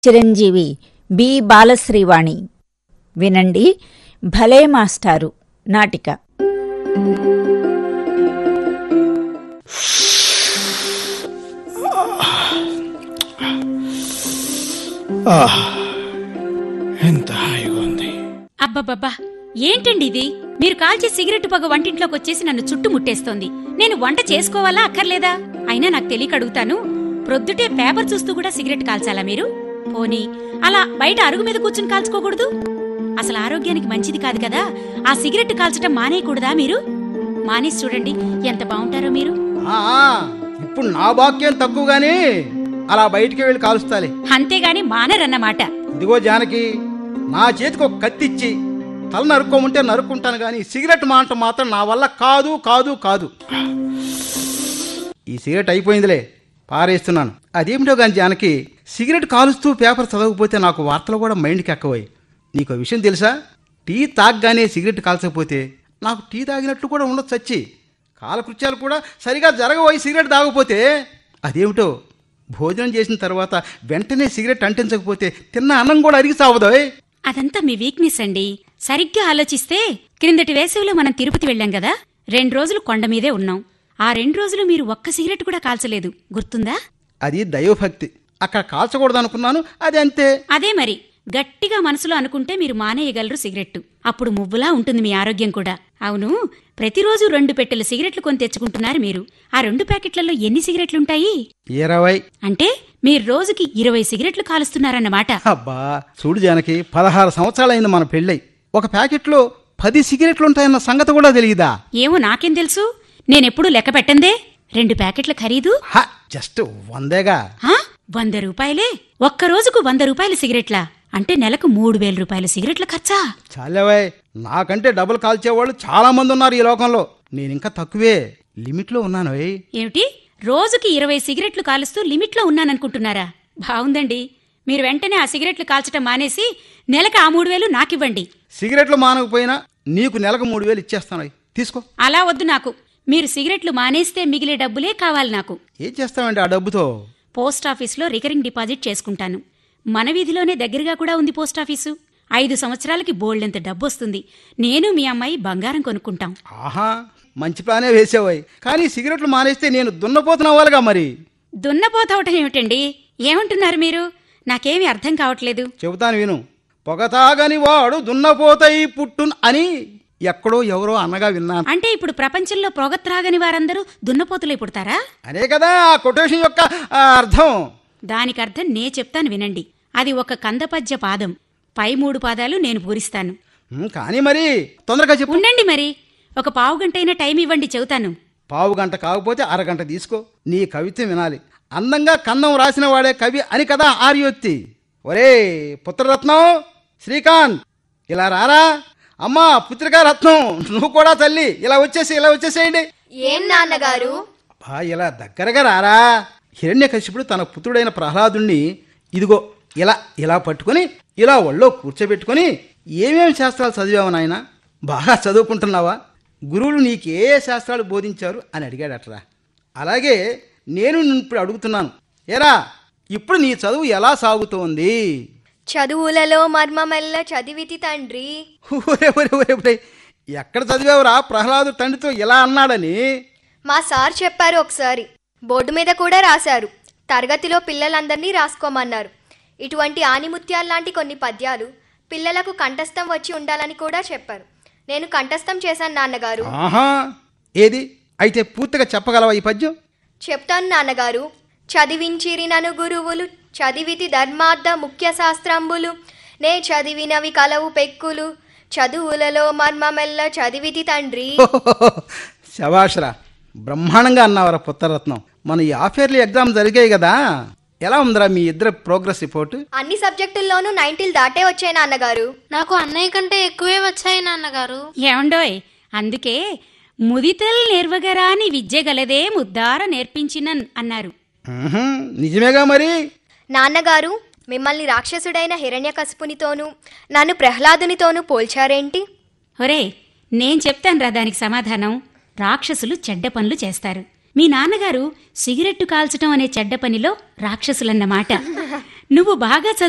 Chiranjeevi B బాలశ్రీవాణి వినండి భలే మాస్టారు నాటిక ఆహ్, ఎంత హాయిగా ఉంది అబ్బబ్బబ్బా ఏంటండి ఇది మీరు కాల్చే సిగరెట్ పొగ వంటింట్లోకి వచ్చేసి నన్ను చుట్టుముట్టేస్తోంది నేను వంట చేసుకోవాలా అక్కర్లేదా అయినా నాకు తెలియక అడుగుతాను ప్రొద్దుటే పేపర్ చూస్తూ కూడా సిగరెట్ కాల్చాలా మీరు పోనీ అలా బయట అరుగు మీద కూర్చుని కాల్చుకోకూడదు అసలు ఆరోగ్యానికి మంచిది కాదు కదా ఆ సిగరెట్ కాల్చటం మానేయకూడదా మీరు మానేసి చూడండి ఎంత బాగుంటారో మీరు ఆ, ఇప్పుడు నా బాక్యం తక్కువగాని అలా బయటికి వెళ్ళి కాలుస్తాలే అంతేగాని మానరన్నమాట ఇదిగో జానకి నా చేతికి ఒక కత్తి ఇచ్చి తల నరుక్కోమంటే నరుక్కుంటాను కానీ సిగరెట్ మానటం మాత్రం నా వల్ల కాదు కాదు కాదు ఈ సిగరెట్ అయిపోయిందిలే పారేస్తున్నాను అదేమిటో కానీ జానకి సిగరెట్ కాలుస్తూ పేపర్ చదవకపోతే నాకు వార్తలు కూడా మైండ్కి ఎక్కవై నీకు విషయం తెలుసా టీ తాగగానే సిగరెట్ కాల్చకపోతే నాకు టీ తాగినట్లు కూడా ఉండదు చచ్చి కాలకృత్యాలు కూడా సరిగా జరగబోయి సిగరెట్ తాగకపోతే అదేమిటో భోజనం చేసిన తర్వాత వెంటనే సిగరెట్ అంటించకపోతే తిన్న అన్నం కూడా అరిగి సావదోయ్ అదంతా మీ వీక్నెస్ అండి సరిగ్గా ఆలోచిస్తే క్రిందటి వేసవిలో మనం తిరుపతి వెళ్ళాం కదా రెండు రోజులు కొండ మీదే ఉన్నాం ఆ రెండు రోజులు మీరు ఒక్క సిగరెట్ కూడా కాల్చలేదు గుర్తుందా అది దైవభక్తి అక్కడ కాల్చకూడదు అనుకున్నాను అది అంతే అదే మరి గట్టిగా మనసులో అనుకుంటే మీరు మానేయగలరు సిగరెట్టు అప్పుడు మువ్వులా ఉంటుంది మీ ఆరోగ్యం కూడా అవును ప్రతిరోజు రెండు పెట్టెలు సిగరెట్లు కొని తెచ్చుకుంటున్నారు మీరు ఆ రెండు ప్యాకెట్లలో ఎన్ని సిగరెట్లుంటాయి ఇరవై అంటే మీరు రోజుకి ఇరవై సిగరెట్లు కాలుస్తున్నారన్నమాట అబ్బా చూడు జానకి పదహారు సంవత్సరాలైంది మన పెళ్ళై ఒక ప్యాకెట్లో పది సిగరెట్లు ఉంటాయన్న సంగతి కూడా తెలియదా ఏమో నాకేం తెలుసు నేనెప్పుడు లెక్క పెట్టందే రెండు ప్యాకెట్ల ఖరీదు హ జస్ట్ వందేగా హా? వంద రూపాయలే ఒక్క రోజుకు వంద రూపాయల సిగరెట్లా అంటే నెలకు మూడు వేల రూపాయల సిగరెట్ల ఖర్చా చాలేవాయ్ నాకంటే డబుల్ కాల్చేవాళ్ళు చాలా మంది ఉన్నారు ఈ లోకంలో నేను ఇంకా తక్కువే లిమిట్లో ఉన్నాను ఓయ్. ఏమిటి రోజుకి ఇరవై సిగరెట్లు కాలుస్తూ లిమిట్లో ఉన్నాననుకుంటున్నారా బావుందండి మీరు వెంటనే ఆ సిగరెట్లు కాల్చటం మానేసి నెలకు ఆ మూడు వేలు నాకివ్వండి సిగరెట్లు మానకపోయినా నీకు నెలకు మూడు వేలు ఇచ్చేస్తాను ఓయ్. తీసుకో అలా వద్దు నాకు మీరు సిగరెట్లు మానేస్తే మిగిలే డబ్బులే కావాలి నాకు ఏం చేస్తామండి ఆ డబ్బుతో పోస్ట్ ఆఫీస్లో రికరింగ్ డిపాజిట్ చేసుకుంటాను మన వీధిలోనే దగ్గరగా కూడా ఉంది పోస్ట్ ఆఫీసు ఐదు సంవత్సరాలకి బోల్డెంత డబ్బు వస్తుంది నేను మీ అమ్మాయి బంగారం కొనుక్కుంటాం ఆహా మంచి ప్లానే వేసావాయి కానీ సిగరెట్లు మానేస్తే నేను దున్నపోతున్నవాళ్ళుగా మరి దున్నపోతవటం ఏమిటండి ఏమంటున్నారు మీరు నాకేమీ అర్థం కావట్లేదు చెబుతాను విను పొగ తాగని వాడు దున్నపోతై పుట్టున్ అని ఎక్కడో ఎవరో అన్నగా విన్నాను అంటే ఇప్పుడు ప్రపంచంలో పొగ త్రాగని వారందరూ దున్నపోతులై పుడతారా అనే కదా ఆ కొటేషన్ యొక్క ఆ, అర్థం దానికి అర్థం నే చెప్తాను వినండి అది ఒక కందపద్య పాదం పై మూడు పాదాలు నేను పూరిస్తాను ఉమ్, కానీ మరి తొందరగా చెప్పు ఉండండి మరి ఒక పావు గంటైనా టైం ఇవ్వండి చెబుతాను పావు గంట కాకపోతే అరగంట తీసుకో నీ కవిత్వం వినాలి అందంగా కన్నం రాసిన వాడే కవి అని కదా ఆర్యోత్తి ఒరే పుత్రరత్నం శ్రీకాంత్ ఇలా రారా అమ్మా పుత్రికా రత్నం నువ్వు కూడా తల్లి ఇలా వచ్చేసి ఇలా వచ్చేసేయండి ఏం నాన్నగారు బా ఇలా దగ్గరగా రారా హిరణ్యకశిపుడు తన పుత్రుడైన ప్రహ్లాదుణ్ణి ఇదిగో ఇలా ఇలా పట్టుకొని ఇలా ఒళ్ళో కూర్చోబెట్టుకొని ఏమేమి శాస్త్రాలు చదివావు నాయన బాగా చదువుకుంటున్నావా గురువులు నీకు ఏ ఏ శాస్త్రాలు బోధించారు అని అడిగాడట్రా అలాగే నేను నిన్ను ఇప్పుడు అడుగుతున్నాను ఏరా ఇప్పుడు నీ చదువు ఎలా సాగుతోంది చదువులలో మర్మమెల్ల చదివితి తండ్రి ఒరే ఒరే ఒరే ఒరే ఎక్కడ చదివావురా ప్రహ్లాదు తండ్రితో ఇలా అన్నాడని మా సార్ చెప్పారు ఒకసారి బోర్డు మీద కూడా రాశారు తరగతిలో పిల్లలందరినీ రాసుకోమన్నారు ఇటువంటి ఆనిముత్యాల్లాంటి కొన్ని పద్యాలు పిల్లలకు కంఠస్థం వచ్చి ఉండాలని కూడా చెప్పారు నేను కంఠస్థం చేశాను నాన్నగారు ఆహా ఏది అయితే పూర్తిగా చెప్పగలవా ఈ పద్యం చెప్తాను నాన్నగారు చదివించిరి నను గురువులు చదివితి ధర్మార్థ ముఖ్య శాస్త్రంబులు నే చదివినవి కలవు పెక్కులు చదువులలో మర్మమెల్ల చదివితి తండ్రి శభాషరా బ్రహ్మాండంగా అన్నావరా పుత్రరత్నం మన ఈ ఆఫేర్లీ ఎగ్జామ్ జరిగాయి కదా ఎలా ఉందిరా మీ ఇద్దరు ప్రోగ్రెస్ రిపోర్ట్ అన్ని సబ్జెక్టుల్లోనూ నైన్టీలు దాటే వచ్చాయి నాన్నగారు నాకు అన్నయ్య కంటే ఎక్కువే వచ్చాయి నాన్నగారు ఏమండోయ్ అందుకే ముదితల్ నేర్వగరాని విద్య గలదే ముద్దార నేర్పించినన్ అన్నారు ఉహుం, నిజమేగా మరి నాన్నగారు మిమ్మల్ని రాక్షసుడైన హిరణ్యకశిపునితోనూ నన్ను ప్రహ్లాదునితోనూ పోల్చారేంటి ఒరే నేను చెప్తాను రా దానికి సమాధానం రాక్షసులు చెడ్డ పనులు చేస్తారు మీ నాన్నగారు సిగరెట్టు కాల్చటం అనే చెడ్డ పనిలో రాక్షసులన్నమాట నువ్వు బాగా చదువు